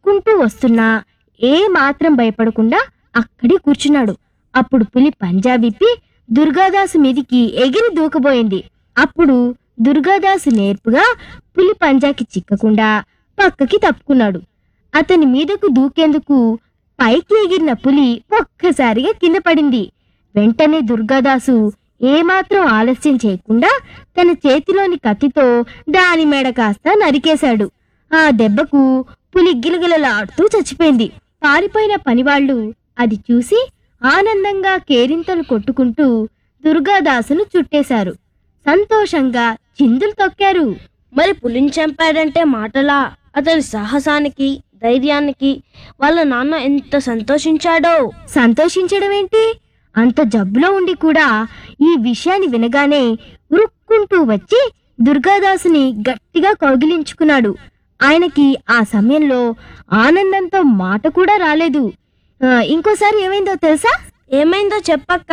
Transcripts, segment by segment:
ఉరుక్కుంటూ వస్తున్నా ఏ మాత్రం భయపడకుండా అక్కడే కూర్చున్నాడు అప్పుడు పులి పంజా విప్పి దుర్గాదాసు మీదికి ఎగిరి దూకబోయింది అప్పుడు దుర్గాదాసు నేర్పుగా పులి పంజాకి చిక్కకుండా పక్కకి తప్పుకున్నాడు అతని మీదకు దూకేందుకు పైకి ఎగిరిన పులి ఒక్కసారిగా కింద పడింది వెంటనే దుర్గాదాసు ఏమాత్రం ఆలస్యం చేయకుండా తన చేతిలోని కత్తితో దాని మెడ కాస్త నరికేశాడు ఆ దెబ్బకు పులి గిలగిలలాడుతూ చచ్చిపోయింది పారిపోయిన పనివాళ్లు అది చూసి ఆనందంగా కేరింతలు కొట్టుకుంటూ దుర్గాదాసును చుట్టేశారు సంతోషంగా చిందులు తొక్కారు మరి పులిని చంపాడంటే మాటలా అతని సాహసానికి ధైర్యానికి వాళ్ళ నాన్న ఎంత సంతోషించాడో సంతోషించడం ఏంటి అంత జబ్బులో ఉండి కూడా ఈ విషయాన్ని వినగానే ఉరుక్కుంటూ వచ్చి దుర్గాదాసుని గట్టిగా కౌగిలించుకున్నాడు ఆయనకి ఆ సమయంలో ఆనందంతో మాట కూడా రాలేదు ఆ, ఇంకోసారి ఏమైందో తెలుసా ఏమైందో చెప్పక్క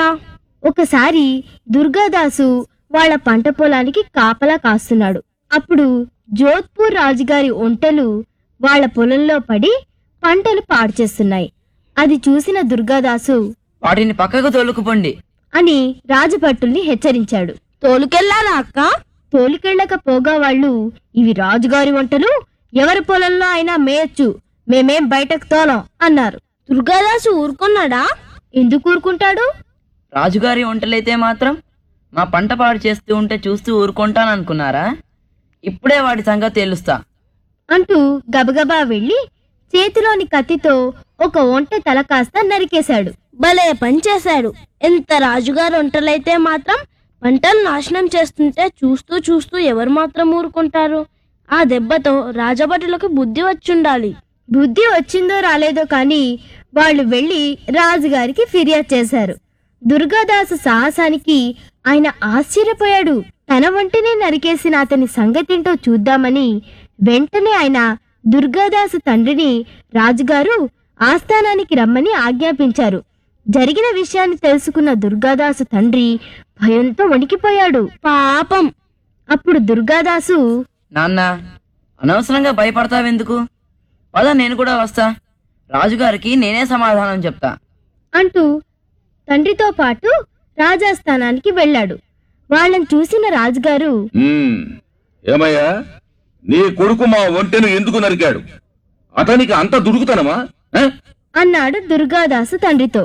ఒకసారి దుర్గాదాసు వాళ్ళ పంట పొలానికి కాపలా కాస్తున్నాడు అప్పుడు జోధ్పూర్ రాజుగారి ఒంటెలు వాళ్ళ పొలంలో పడి పంటలు పాడు చేస్తున్నాయి అది చూసిన దుర్గాదాసు వాటిని పక్కకు తోలుకుపోండి అని రాజభట్టుల్ని హెచ్చరించాడు తోలుకెళ్ళాలా అక్క తోలికెళ్ళకపోగా వాళ్ళు ఇవి రాజుగారి వంటలు ఎవరి పొలంలో అయినా మేయచ్చు మేమేం బయటకు తోలం అన్నారు దుర్గాదాసు ఊరుకున్నాడా ఎందుకు ఊరుకుంటాడు రాజుగారి వంటలైతే మాత్రం మా పంట పాడు చేస్తూ ఉంటే చూస్తూ ఊరుకుంటాననుకున్నారా ఇప్పుడే వాటి సంగతి తేలుస్తా అంటూ గబగబా వెళ్లి చేతిలోని కత్తితో ఒక ఒంటె తల కాస్త నరికేశాడు భలే పని చేశాడు ఎంత రాజుగారు వంటలైతే మాత్రం పంటలు నాశనం చేస్తుంటే చూస్తూ చూస్తూ ఎవరు మాత్రం ఊరుకుంటారు ఆ దెబ్బతో రాజభటులకు బుద్ధి వచ్చుండాలి బుద్ధి వచ్చిందో రాలేదో కానీ వాళ్ళు వెళ్లి రాజుగారికి ఫిర్యాదు చేశారు దుర్గాదాసు సాహసానికి ఆయన ఆశ్చర్యపోయాడు తన వంటనే నరికేసిన అతని సంగతేంటో చూద్దామని వెంటనే ఆయన దుర్గాదాసు తండ్రిని రాజుగారు ఆస్థానానికి రమ్మని ఆజ్ఞాపించారు జరిగిన విషయాన్ని తెలుసుకున్న దుర్గాదాసు తండ్రి భయంతో వణికిపోయాడు పాపం అప్పుడు దుర్గాదాసు నాన్న అనవసరంగా భయపడతావెందుకు పద నేను కూడా వస్తా రాజుగారికి నేనే సమాధానం చెప్తా అంటూ తండ్రితో పాటు రాజాస్థానానికి వెళ్ళాడు వాళ్ళని చూసిన రాజుగారు ఉమ్, ఏమయ్యా నీ కొడుకు మా ఒంటెను ఎందుకు నరికాడు అతనికి అంత దుడుకుతనమా ఆ? అన్నాడు దుర్గాదాసు తండ్రితో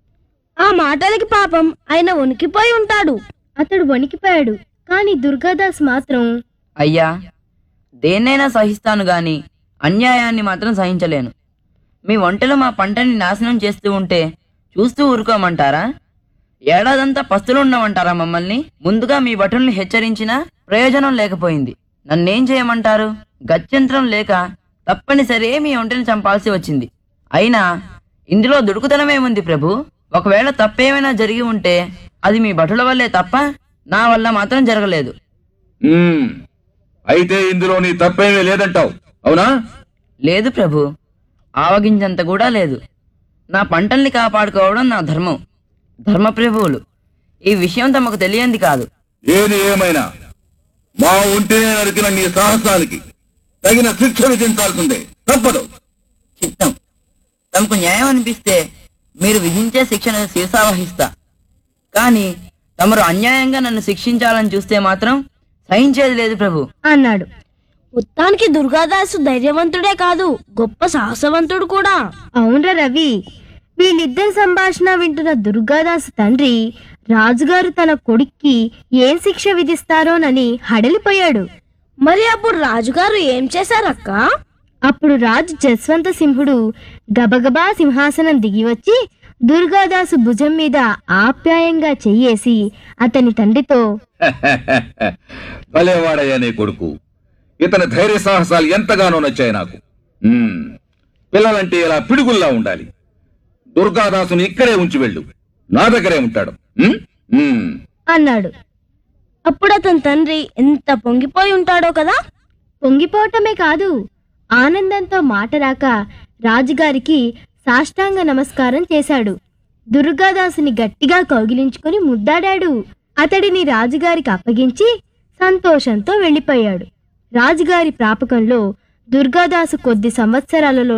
ఆ మాటలకి పాపం ఆయన వణికిపోయి ఉంటాడు అతడు వణికిపోయాడు కాని దుర్గాదాస్ మాత్రం అయ్యా దేన్నైనా సహిస్తాను గాని అన్యాయాన్ని మాత్రం సహించలేను మీ వంటలు మా పంటని నాశనం చేస్తూ ఉంటే చూస్తూ ఊరుకోమంటారా ఏడాదంతా పస్తులు ఉండమంటారా మమ్మల్ని ముందుగా మీ భటుల్ని హెచ్చరించినా ప్రయోజనం లేకపోయింది నన్నేం చేయమంటారు గత్యంతరం లేక తప్పనిసరి మీ ఒంటిని చంపాల్సి వచ్చింది అయినా ఇందులో దుడుకుతనమేముంది ప్రభు ఒకవేళ తప్పేమైనా జరిగి ఉంటే అది మీ భటుల వల్లే తప్ప నా వల్ల మాత్రం జరగలేదు ఉమ్, అయితే ఇందులో నీ తప్పేమీ లేదంటావు అవునా లేదు ప్రభు ఆవగించంత కూడా లేదు నా పంటల్ని కాపాడుకోవడం నా ధర్మం ధర్మప్రభువులు ఈ విషయం తమకు తెలియంది కాదు ఏది ఏమైనా మా ఒంటినే నరికిన నీ సాహసానికి తగిన శిక్ష విధించాల్సిందే తప్పదు చిత్తం తమకు న్యాయం అనిపిస్తే మీరు విధించే శిక్షను శీర్షావహిస్తా కానీ తమరు అన్యాయంగా నన్ను శిక్షించాలని చూస్తే మాత్రం సహించేది లేదు ప్రభు అన్నాడు మొత్తానికి దుర్గాదాసు ధైర్యవంతుడే కాదు గొప్ప సాహసవంతుడు కూడా అవునరా రవి వీళ్ళిద్దరి సంభాషణ వింటున్న దుర్గాదాసు తండ్రి రాజుగారు తన కొడుక్కి ఏం శిక్ష విధిస్తారోనని హడలిపోయాడు మరి అప్పుడు రాజుగారు ఏం చేశారక్క అప్పుడు రాజు జస్వంత సింహుడు గబగబా సింహాసనం దిగి వచ్చి దుర్గాదాసు భుజం మీద ఆప్యాయంగా చెయ్యేసి అతని తండ్రితో భలేవాడయ్యా నీ కొడుకు ఇతని ధైర్య సాహసాలు ఎంతగానో నచ్చాయి నాకు ఉమ్, పిల్లలంటే ఇలా పిడుగుల్లా ఉండాలి దుర్గాదాసుని ఇక్కడే ఉంచి వెళ్ళు నా దగ్గరే ఉంటాడు ఉమ్? ఉమ్. అన్నాడు అప్పుడు అతని తండ్రి ఎంత పొంగిపోయి ఉంటాడో కదా పొంగిపోవటమే కాదు ఆనందంతో మాట రాక రాజుగారికి సాష్టాంగ నమస్కారం చేశాడు దుర్గాదాసుని గట్టిగా కౌగిలించుకొని ముద్దాడాడు అతడిని రాజుగారికి అప్పగించి సంతోషంతో వెళ్ళిపోయాడు రాజుగారి ప్రాపకంలో దుర్గాదాసు కొద్ది సంవత్సరాలలో